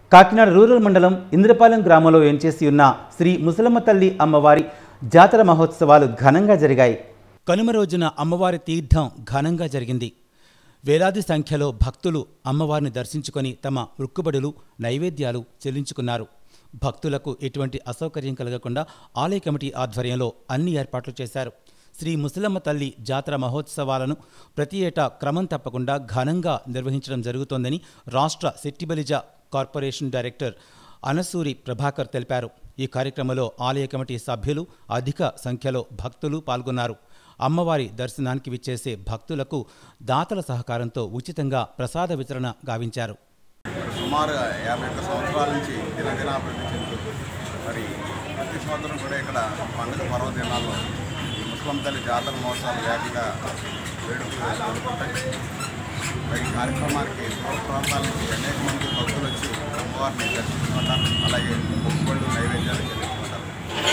Kakinada rural మండలం ఇంద్రపాలెం గ్రామంలో వేంచేసి ఉన్న శ్రీ ముసలమ్మ తల్లి అమ్మవారి జాతర మహోత్సవాలు ఘనంగా జరిగాయి కనుమ రోజున అమ్మవారి తీర్థం ఘనంగా జరిగింది వేలాది సంఖ్యలో భక్తులు అమ్మవారిని దర్శించుకొని తమ మృక్కుబడులు నైవేద్యాలు చెల్లించుకున్నారు భక్తులకు ఎటువంటి అసౌకర్యం కలగకుండా ఆలయ కమిటీ ఆధ్వర్యంలో అన్ని ఏర్పాట్లు చేశారు శ్రీ ముసలమ్మ తల్లి జాతర మహోత్సవాలను ప్రతి ఏటా క్రమం తప్పకుండా ఘనంగా నిర్వహించడం జరుగుతోందని రాష్ట్ర శెట్టిబలిజ కార్పొరేషన్ డైరెక్టర్ అనసూరి ప్రభాకర్ తెలిపారు ఈ కార్యక్రమంలో ఆలయ కమిటీ సభ్యులు అధిక సంఖ్యలో భక్తులు పాల్గొన్నారు అమ్మవారి దర్శనానికి విచ్చేసే భక్తులకు దాతల సహకారంతో ఉచితంగా ప్రసాద వితరణ గావించారు సుమారు యాభై ఒక్క సంవత్సరాల నుంచి దినదిన అభివృద్ధి చెందుతూ మరి ప్రతి సంవత్సరం కూడా ఇక్కడ పండుగ పర్వదినాల్లో ఈ ముస్లిం తల్లి జాతర మహోత్సవాలు వేగంగా వేడుకలు జరుగుతుంటాయి మరి ఈ కార్యక్రమానికి దూర ప్రాంతాల నుంచి అనేక మంది భక్తులు వచ్చి అమ్మవారిని దర్శించుకుంటారు అలాగే మొక్కుబళ్ళు నైవేద్యాలు చెల్లించుకుంటారు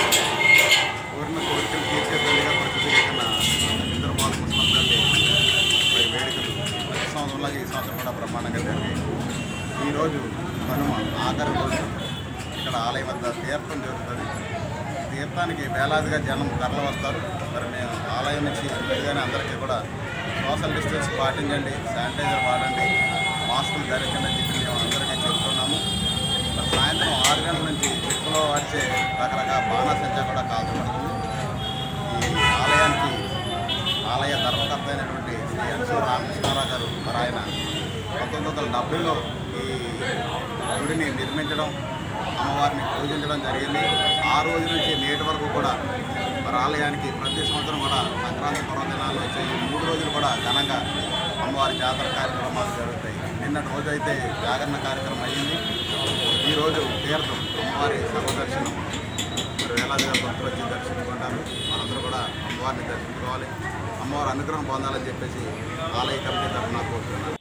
కోరిన కోరికలు తీర్చే తల్లిగా ప్రసిద్ధి చెందిన ఇంద్రపాల ముస్లిం తల్లి మరి వేడుకలు ప్రతి సంవత్సరంలాగా ఈ సంవత్సరం కూడా బ్రహ్మాండంగా జరిగాయి ఈరోజు కనుమ ఆఖరి రోజు ఇక్కడ ఆలయం వద్ద తీర్థం జరుగుతుంది తీర్థానికి వేలాదిగా జనం తరలి వస్తారు మరి మేము ఆలయం నుంచి వెళ్ళగానే అందరికీ కూడా సోషల్ డిస్టెన్స్ పాటించండి శానిటైజర్ వాడండి మాస్కులు ధరించండి అని చెప్పి మేము అందరికీ చెప్తున్నాము మరి సాయంత్రం ఆరు గంటల నుంచి చెప్పులో వచ్చే రకరకాల బాణాసంచా కూడా కాల్చబడుతుంది ఈ ఆలయానికి ఆలయ ధర్మకర్త అయినటువంటి శ్రీ అన్సూర్ రామకృష్ణారావు గారు మరి ఆయన పంతొమ్మిది వందల డెబ్బైలో ఈ గుడిని నిర్మించడం అమ్మవారిని పూజించడం జరిగింది ఆ రోజు నుంచి నేటి వరకు కూడా మరి ఆలయానికి ప్రతి సంవత్సరం కూడా సంక్రాంతి పర్వదినాలు వచ్చే ఈ మూడు రోజులు కూడా ఘనంగా అమ్మవారి జాతర కార్యక్రమాలు జరుగుతాయి నిన్నటి రోజు అయితే జాగరణ కార్యక్రమం అయ్యింది ఈరోజు తీర్థం అమ్మవారి సర్వదర్శనం మరి వేలాదిగా భక్తులు వచ్చి దర్శించుకుంటారు మనందరూ కూడా అమ్మవారిని దర్శించుకోవాలి అమ్మవారి అనుగ్రహం పొందాలని చెప్పేసి ఆలయ కమిటీ తరఫున కోరుతున్నాను